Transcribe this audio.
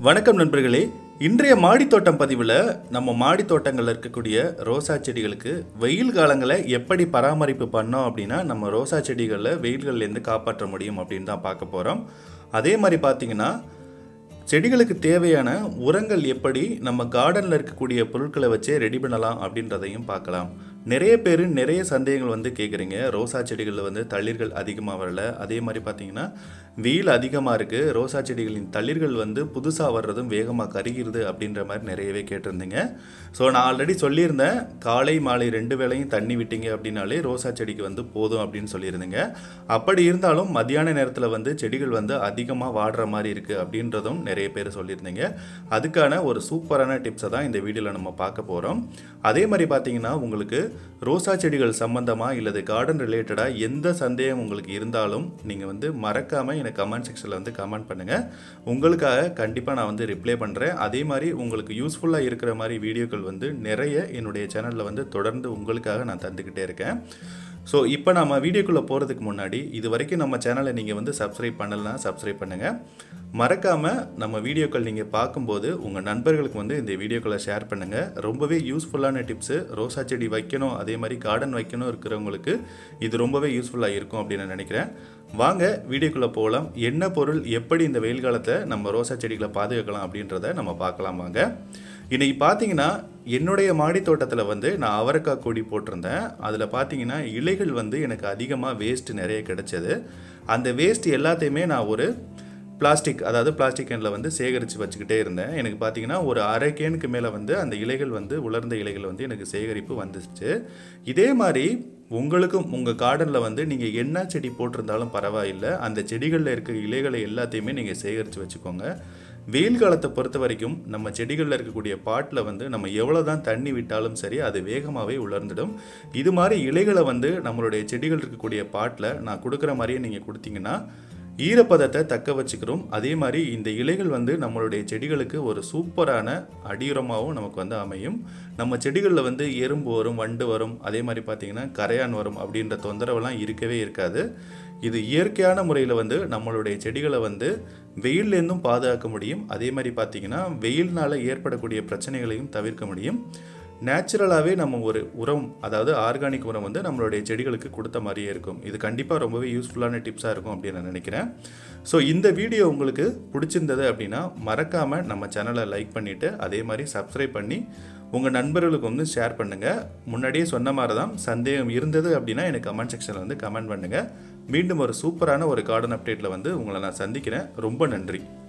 வணக்கம் நண்பர்களே இன்றைய மாடித்தோட்டம் பதிவில் நம்ம மாடி தோட்டங்களில் இருக்கக்கூடிய ரோசா செடிகளுக்கு வெயில் காலங்களை எப்படி பராமரிப்பு பண்ணோம் அப்படின்னா நம்ம ரோசா செடிகளில் வெயில்கள்லேருந்து காப்பாற்ற முடியும் அப்படின்னு தான் பார்க்க போகிறோம் அதே மாதிரி பார்த்தீங்கன்னா செடிகளுக்கு தேவையான உரங்கள் எப்படி நம்ம கார்டனில் இருக்கக்கூடிய பொருட்களை வச்சே ரெடி பண்ணலாம் அப்படின்றதையும் பார்க்கலாம் நிறைய பேர் நிறைய சந்தேகங்கள் வந்து கேட்குறீங்க ரோசா செடிகளில் வந்து தளிர்கள் அதிகமாக வரல அதே மாதிரி பார்த்தீங்கன்னா வெயில் அதிகமாக இருக்குது ரோசா செடிகளின் தளிர்கள் வந்து புதுசாக வர்றதும் வேகமாக கருகிறது அப்படின்ற மாதிரி நிறையவே கேட்டிருந்தீங்க ஸோ நான் ஆல்ரெடி சொல்லியிருந்தேன் காலை மாலை ரெண்டு வேளையும் தண்ணி விட்டீங்க அப்படின்னாலே ரோசா செடிக்கு வந்து போதும் அப்படின்னு சொல்லியிருந்தீங்க அப்படி இருந்தாலும் மத்தியான நேரத்தில் வந்து செடிகள் வந்து அதிகமாக வாடுற மாதிரி இருக்குது அப்படின்றதும் நிறைய பேர் சொல்லியிருந்தீங்க அதுக்கான ஒரு சூப்பரான டிப்ஸை தான் இந்த வீடியோவில் நம்ம பார்க்க போகிறோம் அதே மாதிரி பார்த்தீங்கன்னா உங்களுக்கு ரோசா செடிகள் சம்மந்தமாக இல்லது கார்டன் ரிலேட்டடாக எந்த சந்தேகம் உங்களுக்கு இருந்தாலும் நீங்கள் வந்து மறக்காமல் எனக்கு கமெண்ட் செக்ஷனில் வந்து கமெண்ட் பண்ணுங்கள் உங்களுக்காக கண்டிப்பாக நான் வந்து ரிப்ளை பண்ணுறேன் அதே மாதிரி உங்களுக்கு யூஸ்ஃபுல்லாக இருக்கிற மாதிரி வீடியோக்கள் வந்து நிறைய என்னுடைய சேனலில் வந்து தொடர்ந்து உங்களுக்காக நான் தந்துக்கிட்டே இருக்கேன் ஸோ இப்போ நம்ம வீடியோக்குள்ளே போகிறதுக்கு முன்னாடி இது வரைக்கும் நம்ம சேனலை நீங்கள் வந்து சப்ஸ்கிரைப் பண்ணலைன்னா சப்ஸ்கிரைப் பண்ணுங்கள் மறக்காமல் நம்ம வீடியோக்கள் நீங்கள் பார்க்கும்போது உங்கள் நண்பர்களுக்கு வந்து இந்த வீடியோக்களை ஷேர் பண்ணுங்கள் ரொம்பவே யூஸ்ஃபுல்லான டிப்ஸு ரோசா செடி வைக்கணும் அதே மாதிரி கார்டன் வைக்கணும் இருக்கிறவங்களுக்கு இது ரொம்பவே யூஸ்ஃபுல்லாக இருக்கும் அப்படின்னு நான் நினைக்கிறேன் வாங்க வீடியோக்குள்ளே போகலாம் என்ன பொருள் எப்படி இந்த வெயில் காலத்தை நம்ம ரோசா செடிகளை பாதுகாக்கலாம் அப்படின்றத நம்ம பார்க்கலாம் வாங்க இன்றைக்கி பார்த்தீங்கன்னா என்னுடைய மாடி தோட்டத்தில் வந்து நான் அவரைக்காய் கொடி போட்டிருந்தேன் அதில் பார்த்தீங்கன்னா இலைகள் வந்து எனக்கு அதிகமாக வேஸ்ட் நிறைய கிடைச்சது அந்த வேஸ்ட் எல்லாத்தையுமே நான் ஒரு பிளாஸ்டிக் அதாவது பிளாஸ்டிக் கேனில் வந்து சேகரித்து வச்சுக்கிட்டே இருந்தேன் எனக்கு பார்த்தீங்கன்னா ஒரு அரை கேனுக்கு மேலே வந்து அந்த இலைகள் வந்து உலர்ந்த இலைகள் வந்து எனக்கு சேகரிப்பு வந்துச்சு இதே மாதிரி உங்களுக்கும் உங்கள் கார்டனில் வந்து நீங்கள் என்ன செடி போட்டிருந்தாலும் பரவாயில்லை அந்த செடிகளில் இருக்க இலைகளை எல்லாத்தையுமே நீங்கள் சேகரித்து வச்சுக்கோங்க வெயில் காலத்தை பொறுத்த வரைக்கும் நம்ம செடிகளில் இருக்கக்கூடிய பாட்டில் வந்து நம்ம எவ்வளோ தான் தண்ணி விட்டாலும் சரி அது வேகமாகவே உலர்ந்துடும் இது மாதிரி இலைகளை வந்து நம்மளுடைய செடிகள் இருக்கக்கூடிய பாட்டில் நான் கொடுக்குற மாதிரியே நீங்கள் கொடுத்தீங்கன்னா ஈரப்பதத்தை தக்க வச்சுக்கிறோம் அதே மாதிரி இந்த இலைகள் வந்து நம்மளுடைய செடிகளுக்கு ஒரு சூப்பரான அடியுரமாகவும் நமக்கு வந்து அமையும் நம்ம செடிகளில் வந்து எறும்பு வரும் வண்டு வரும் அதே மாதிரி பார்த்திங்கன்னா கரையான் வரும் அப்படின்ற தொந்தரவெல்லாம் இருக்கவே இருக்காது இது இயற்கையான முறையில் வந்து நம்மளுடைய செடிகளை வந்து வெயில்லேருந்தும் பாதுகாக்க முடியும் அதே மாதிரி பார்த்திங்கன்னா வெயில்னால் ஏற்படக்கூடிய பிரச்சனைகளையும் தவிர்க்க முடியும் நேச்சுரலாகவே நம்ம ஒரு உரம் அதாவது ஆர்கானிக் உரம் வந்து நம்மளுடைய செடிகளுக்கு கொடுத்த மாதிரியே இருக்கும் இது கண்டிப்பாக ரொம்பவே யூஸ்ஃபுல்லான டிப்ஸாக இருக்கும் அப்படின்னு நான் நினைக்கிறேன் ஸோ இந்த வீடியோ உங்களுக்கு பிடிச்சிருந்தது அப்படின்னா மறக்காமல் நம்ம சேனலை லைக் பண்ணிவிட்டு அதே மாதிரி சப்ஸ்கிரைப் பண்ணி உங்கள் நண்பர்களுக்கு வந்து ஷேர் பண்ணுங்கள் முன்னாடியே சொன்ன மாதிரி தான் சந்தேகம் இருந்தது அப்படின்னா எனக்கு கமெண்ட் செக்ஷனில் வந்து கமெண்ட் பண்ணுங்கள் மீண்டும் ஒரு சூப்பரான ஒரு கார்டன் அப்டேட்டில் வந்து உங்களை நான் சந்திக்கிறேன் ரொம்ப நன்றி